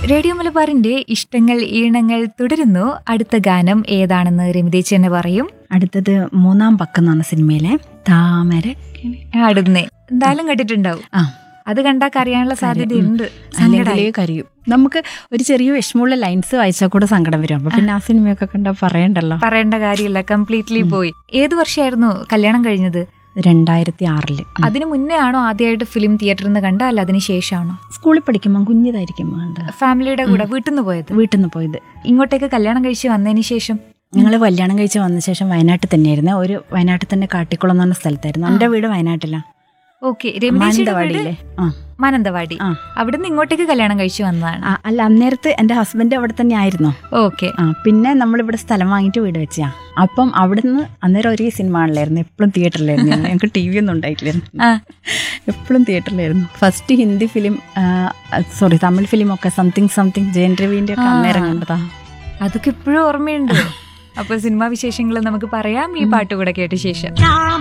Radio മലബാറിന്റെ ഇഷ്ടങ്ങൾ ഈണങ്ങൾ തുടരുന്നു അടുത്ത ഗാനം ഏതാണെന്ന് രമിതേച്ചി തന്നെ പറയും അടുത്തത് മൂന്നാം പക്കം എന്ന് പറഞ്ഞ സിനിമയിലെ താമര ആടുന്നേ എന്തായാലും കേട്ടിട്ടുണ്ടാവും ആ അത് കണ്ടാൽ അറിയാനുള്ള സാധ്യതയുണ്ട് അല്ലെങ്കിൽ സങ്കടായി. കരയും നമുക്ക് ഒരു ചെറിയ വിഷമമുള്ള ലൈൻസ് വായിച്ചാൽ കൂടെ സങ്കടം വരും അപ്പൊ പിന്നെ ആ സിനിമയൊക്കെ കണ്ടാൽ പറയണ്ടല്ലോ പറയേണ്ട കാര്യമില്ല കംപ്ലീറ്റ്ലി പോയി ഏത് വർഷമായിരുന്നു കല്യാണം കഴിഞ്ഞത് രണ്ടായിരത്തി ആറില് അതിനു മുന്നേ ആണോ ആദ്യമായിട്ട് ഫിലിം തിയേറ്ററിൽ നിന്ന് കണ്ട അല്ല അതിന് ശേഷമാണോ സ്കൂളിൽ പഠിക്കുമ്പോൾ കുഞ്ഞിതായിരിക്കുമ്പോൾ കണ്ടത് ഫാമിലിയുടെ കൂടെ വീട്ടിൽ നിന്ന് പോയത് വീട്ടിൽ നിന്ന് പോയത് ഇങ്ങോട്ടേക്ക് കല്യാണം കഴിച്ച് വന്നതിന് ശേഷം ഞങ്ങൾ കല്യാണം കഴിച്ച് വന്ന ശേഷം വയനാട്ടിൽ തന്നെയായിരുന്നു ഒരു വയനാട്ടിൽ തന്നെ കാട്ടിക്കുളം എന്ന് പറഞ്ഞ സ്ഥലത്തായിരുന്നു എൻ്റെ വീട് വയനാട്ടിലാണ് ഓക്കെ രമിതേച്ചിയുടെ വീട് മാനന്തവാടിയിലെ ആ മാനന്തവാടി ആ. അവിടുന്ന് ഇങ്ങോട്ടേക്ക് കല്യാണം കഴിച്ച് വന്നതാണ് ആ, അല്ല അന്നേരത്ത് എൻ്റെ ഹസ്ബൻഡ് അവിടെ തന്നെ ആയിരുന്നു ഓക്കെ ആ പിന്നെ നമ്മളിവിടെ സ്ഥലം വാങ്ങിയിട്ട് വീട് വെച്ചാ അപ്പം അവിടുന്ന് അന്നേരം ഒരേ സിനിമ ആണല്ലായിരുന്നു എപ്പോഴും തിയേറ്ററിലായിരുന്നു ഞങ്ങൾക്ക് ടി വി ഒന്നും ഉണ്ടായിട്ടില്ലായിരുന്നു ആ എപ്പോഴും തിയേറ്ററിലായിരുന്നു first Hindi film sorry Tamil film ഒക്കെ സംതിങ് സംതിങ് ജയൻ രവിന്റെ ഒക്കെ ആ. അന്നേരം കണ്ടതാ അതൊക്കെ ഇപ്പോഴും ഓർമ്മയുണ്ട് അപ്പൊ സിനിമാ വിശേഷങ്ങൾ നമുക്ക് പറയാം ഈ പാട്ട് കൂടെ കേട്ട ശേഷം